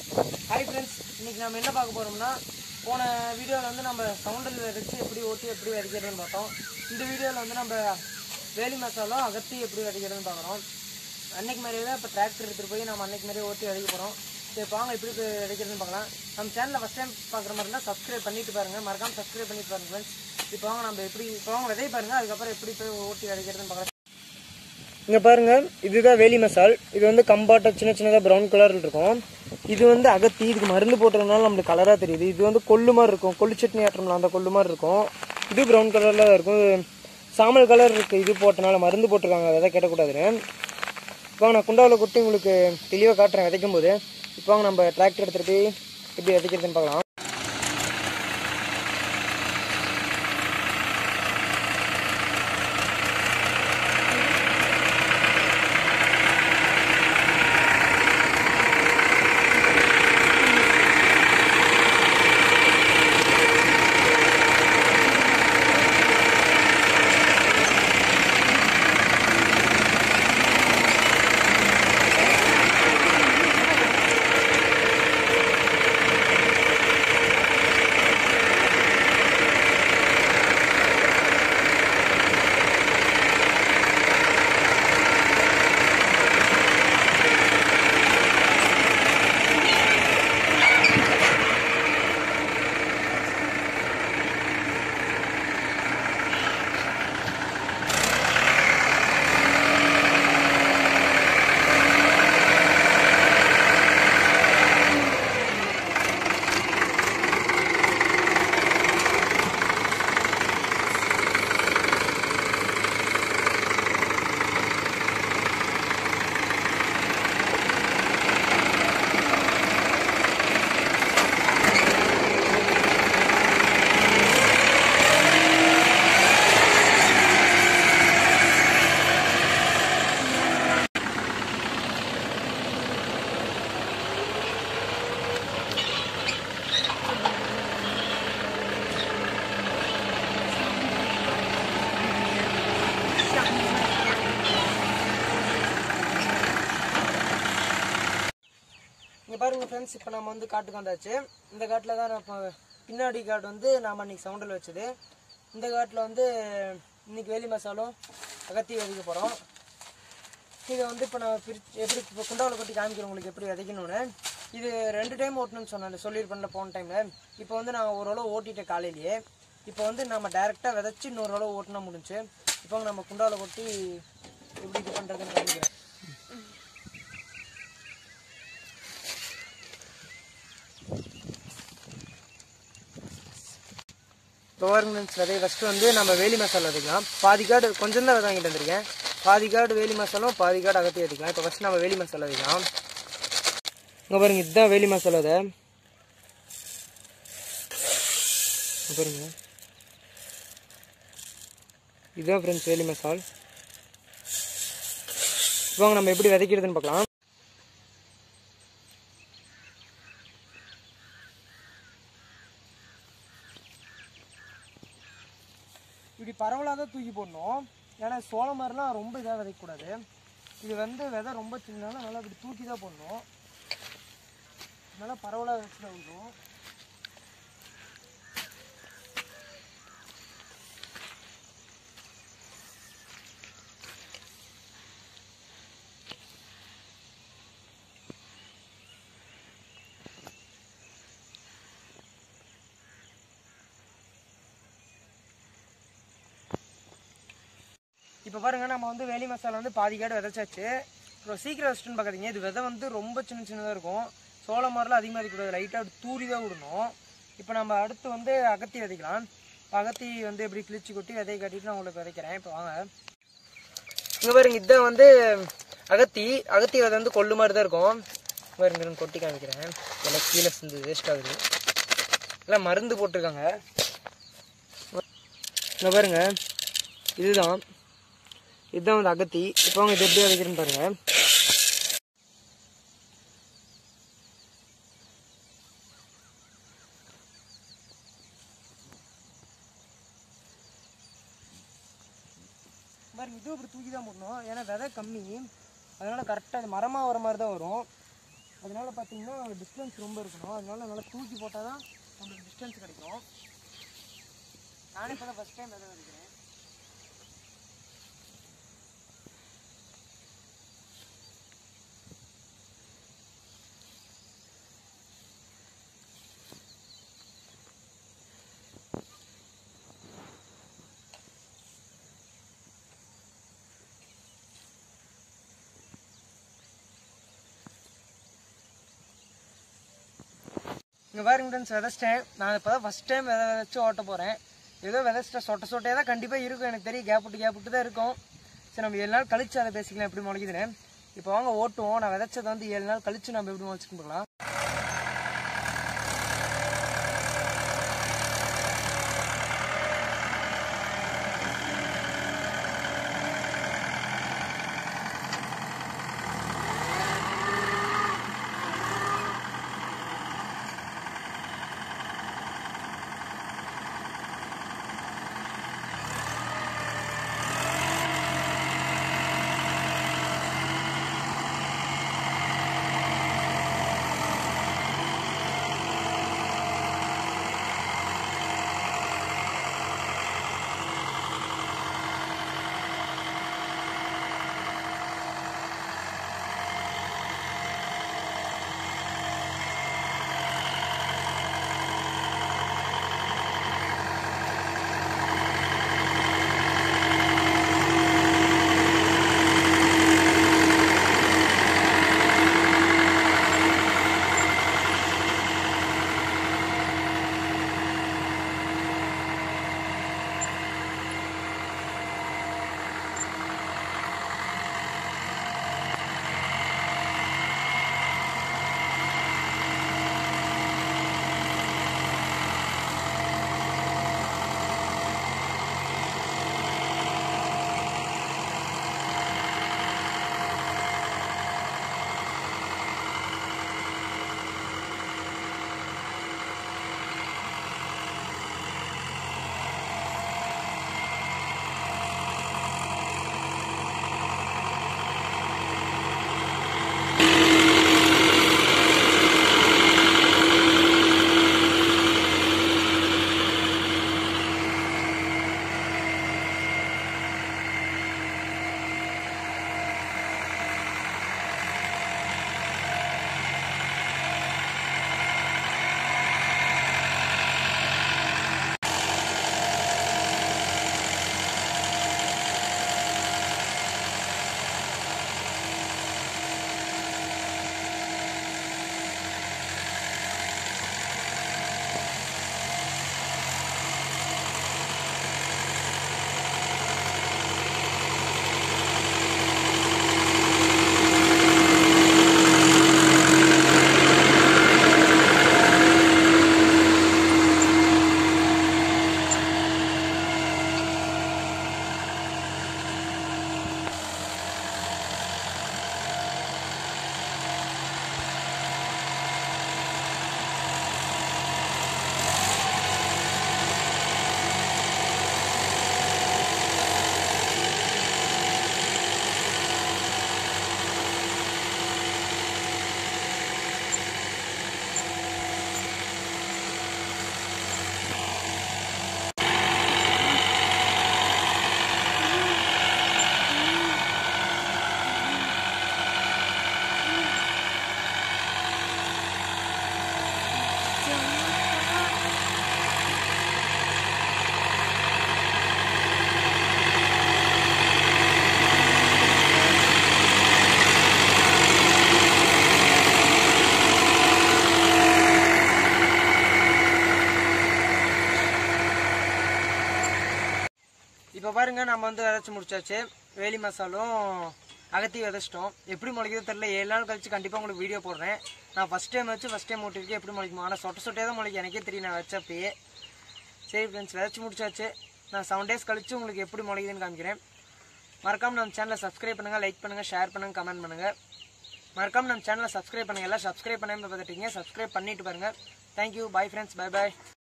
hi friends இன்னைக்கு நம்ம என்ன பார்க்க போறோம்னா போன வீடியோவில் வந்து நம்ம சவுண்டில் விதைச்சு எப்படி ஓட்டி எப்படி விதைக்கிறதுன்னு பார்த்தோம் இந்த வீடியோவில் வந்து நம்ம வேலி மசாலும் அகத்தி எப்படி விதைக்கிறதுன்னு பார்க்குறோம் அன்னைக்கு மாதிரியே தான் இப்போ டிராக்டர் எடுத்துகிட்டு போய் நம்ம அன்னைக்கு மாதிரியே ஓட்டி விதைக்க போகிறோம் சரி இப்போ வாங்க எப்படி போய் விதைக்கிறதுன்னு பார்க்கலாம் நம்ம சேனலில் ஃபஸ்ட் டைம் பார்க்குற மாதிரி இருந்தால் சப்ஸ்கிரைப் பண்ணிட்டு பாருங்கள் மறக்காம சப்ஸ்கிரைப் பண்ணிட்டு பாருங்க ஃப்ரெண்ட்ஸ் இப்போ வாங்க நம்ம எப்படி இப்போ வாங்க விதை பாருங்க அதுக்கப்புறம் எப்படி போய் ஓட்டி விதைக்கிறதுன்னு பார்க்கலாம் இங்கே பாருங்க இதுதான் வேலி மசால் இது வந்து கம்பாட்ட சின்ன சின்னதாக ப்ரௌன் கலரில் இருக்கும் இது வந்து அகத்தி இதுக்கு மருந்து போட்டதுனால நம்மளுக்கு கலராக தெரியுது இது வந்து கொள்ளு மாதிரி இருக்கும் கொள்ளு சட்னி ஆட்டம்ல அந்த கொள்ளு மாதிரி இருக்கும் இது ப்ரௌன் கலரில் தான் இருக்கும் இது சாம்பல் கலர் இருக்குது இது போட்டனால மருந்து போட்டிருக்காங்க விதை கேட்டக்கூடாதுன்னு இப்போ வாங்க நான் குண்டாவில் கொட்டி உங்களுக்கு தெளிவாக காட்டுறேன் விதைக்கும் போது இப்போ வாங்க நம்ம டிராக்டர் எடுத்துகிட்டு போய் எப்படி விதைக்கிறதுன்னு பார்க்கலாம் இங்கே பாருங்க ஃப்ரெண்ட்ஸ் இப்போ நம்ம வந்து காட்டுக்கு வந்தாச்சு இந்த காட்டில் தான் நான் இப்போ பின்னாடி காடு வந்து நாம் அன்றைக்கி சவுண்டில் வச்சது இந்த காட்டில் வந்து இன்னைக்கு வேலி மசாலும் அகத்தி விதைக்க போகிறோம் இதை வந்து இப்போ நான் பிரிச்சு எப்படி இப்போ குண்டாவில் கொட்டி காமிக்கிறேன் உங்களுக்கு எப்படி விதைக்கணும்னு இது ரெண்டு டைம் ஓட்டணும்னு சொன்னேன் சொல்லியிருப்பேன்ல போன டைமில் இப்போ வந்து நான் ஓரளவு ஓட்டிட்டேன் காலையிலேயே இப்போ வந்து நம்ம டேரெக்டாக விதைச்சி இன்னொரு அளவு ஓட்டினா முடிஞ்சு இப்போ நம்ம குண்டாவில் கொட்டி எப்படி இது பண்ணுறதுன்னு காமிக்கிறேன் இப்போ பாருங்க friends, விதைய ஃபஸ்ட்டு வந்து நம்ம வேலி மசாலா விதைக்கலாம் பாதி காடு கொஞ்சம் தான் விதை வாங்கிட்டு வந்திருக்கேன் பாதி காடு வேலி மசாலும் பாதி காடு அகத்தி விதைக்கலாம் இப்போ ஃபஸ்ட்டு நம்ம வேலி மசாலா விதைக்கலாம் இங்கே பாருங்க இதுதான் வேலி மசாலா விதை இங்க பாருங்க இதுதான் ஃப்ரெண்ட்ஸ் வேலி மசால் இப்போ நம்ம எப்படி விதைக்கிறதுன்னு பார்க்கலாம் இப்படி பரவலாக தான் தூக்கி போடணும் ஏன்னா சோளம் மாதிரிலாம் ரொம்ப இதாக விதைக்கக்கூடாது இது வந்து விதை ரொம்ப சின்னனால நல்லா இப்படி தூக்கி தான் போடணும் நல்லா பரவலாக வச்சு தான் விடணும் இப்போ பாருங்க நம்ம வந்து வேலி மசாலா வந்து பாதி காடு விதைச்சாச்சு அப்புறம் சீக்கிரம் வச்சுட்டுன்னு பார்க்காதீங்க இது விதை வந்து ரொம்ப சின்ன சின்னதாக இருக்கும் சோளம் மாதிரிலாம் அதிகமாக இருக்கக்கூடாது லைட்டாக அப்படி தூரி தான் விடணும் இப்போ நம்ம அடுத்து வந்து அகத்தி விதைக்கலாம் இப்போ அகத்தி வந்து எப்படி கிழிச்சு கொட்டி விதையை கட்டிட்டு நான் உங்களுக்கு விதைக்கிறேன் இப்போ வாங்க இங்கே பாருங்க இதுதான் வந்து அகத்தி அகத்தி விதை வந்து கொள்ளு மாதிரி தான் இருக்கும் இங்க பாருங்க இருங்க, கொட்டி காமிக்கிறேன் எல்லாம் கீழே சிந்து வேஸ்ட் ஆகுது எல்லாம் மருந்து போட்டிருக்காங்க இங்கே பாருங்க இதுதான் இதுதான் வந்து அகத்தி இப்போ அவங்க இது எப்படி விதைக்கிறேன்னு பாருங்க பாருங்க இதுவும் இப்படி தூக்கி தான் போடணும் ஏன்னா விதை கம்மி அதனால கரெக்டாக அது மரமாக வர மாதிரி தான் வரும் அதனால பார்த்தீங்கன்னா டிஸ்டன்ஸ் ரொம்ப இருக்கணும் அதனால நல்லா தூக்கி போட்டால் தான் நம்மளுக்கு டிஸ்டன்ஸ் கிடைக்கும் நானே இப்போ தான் ஃபஸ்ட் டைம் விதை விதைக்கிறேன் இங்கே பாருங்க ஃப்ரெண்ட்ஸ் விதைச்சிட்டேன் நான் இப்போ தான் ஃபஸ்ட் டைம் விதை வச்சு ஓட்ட போகிறேன் ஏதோ விதைச்சிட்டேன் சொட்ட சொட்டையாக தான் கண்டிப்பாக இருக்கும் எனக்கு தெரியும் கேப் விட்டு கேப் விட்டு தான் இருக்கும் சரி நம்ம ஏழு நாள் கழிச்சு அதை பேசிக்கலாம் எப்படி முளைக்குதுன்னு இப்போ வாங்க ஓட்டுவோம் நான் விதைச்சதை வந்து ஏழு நாள் கழிச்சு நம்ம எப்படி முளைச்சுன்னு பார்க்கலாம் இப்போ பாருங்க நம்ம வந்து விதைச்சு முடிச்சாச்சு வேலி மசாலும் அகத்தி விதைச்சிட்டோம் எப்படி முளைக்குதோ தெரியல ஏழு நாள் கழிச்சு கண்டிப்பாக உங்களுக்கு வீடியோ போடுறேன் நான் ஃபஸ்ட் டைம் வச்சு ஃபஸ்ட் டைம் ஓட்டிருக்கேன் எப்படி முளைக்குமா ஆனால் சொட்ட சொட்டே தான் முளைக்கும் எனக்கே தெரியும் நான் வச்சப்பயே சரி ஃப்ரெண்ட்ஸ் விதைச்சு முடிச்சாச்சு நான் செவன் டேஸ் கழிச்சு உங்களுக்கு எப்படி முளைக்குதுன்னு காமிக்கிறேன் மறக்காம நம்ம சேனலை சப்ஸ்கிரைப் பண்ணுங்கள் லைக் பண்ணுங்கள் ஷேர் பண்ணுங்கள் கமெண்ட் பண்ணுங்கள் மறக்காம நம்ம சேனலை சப்ஸ்கிரைப் பண்ணுங்கள் எல்லாம் சப்ஸ்கிரைப் பண்ணாமல் பார்த்துட்டீங்க சப்ஸ்கிரைப் பண்ணிட்டு பாருங்கள் தேங்க்யூ பை ஃப்ரெண்ட்ஸ் பை பாய்